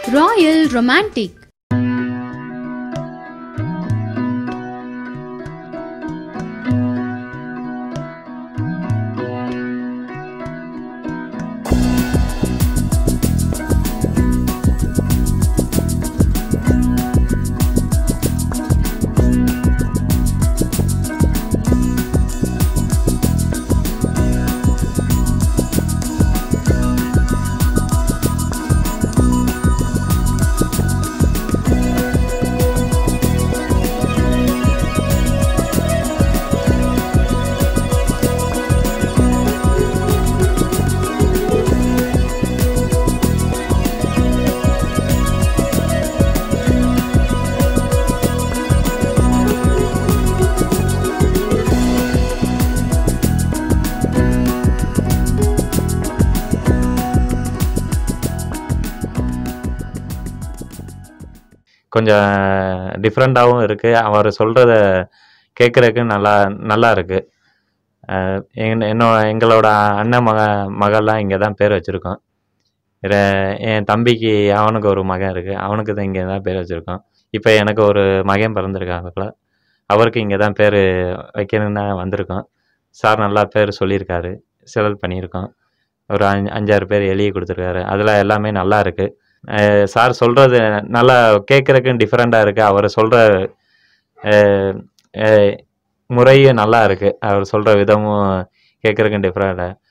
Royal romantic கொஞ்சம் டிஃப்ரெண்ட்டாகவும் இருக்குது அவர் சொல்கிறத கேட்குறதுக்கு நல்லா நல்லா இருக்குது என் என்னோட எங்களோட அண்ணன் மக மகள்லாம் இங்கே தான் பேர் வச்சுருக்கோம் என் தம்பிக்கு அவனுக்கு ஒரு மகன் இருக்குது அவனுக்கு தான் இங்கே தான் பேர் வச்சுருக்கோம் இப்போ எனக்கு ஒரு மகன் பிறந்திருக்காங்கல்ல அவருக்கு இங்கே தான் பேர் வைக்கணும்னு தான் வந்திருக்கோம் சார் நல்லா பேர் சொல்லியிருக்காரு செலக்ட் பண்ணியிருக்கோம் ஒரு அஞ்சு அஞ்சாறு பேர் எழுதி கொடுத்துருக்காரு அதில் எல்லாமே நல்லா இருக்குது சார் சொல்கிறது நல்லா கேட்குறதுக்கு டிஃப்ரெண்ட்டாக இருக்குது அவர் சொல்கிற முறையும் நல்லா இருக்குது அவர் சொல்கிற விதமும் கேட்குறதுக்கு டிஃப்ரெண்ட்டாக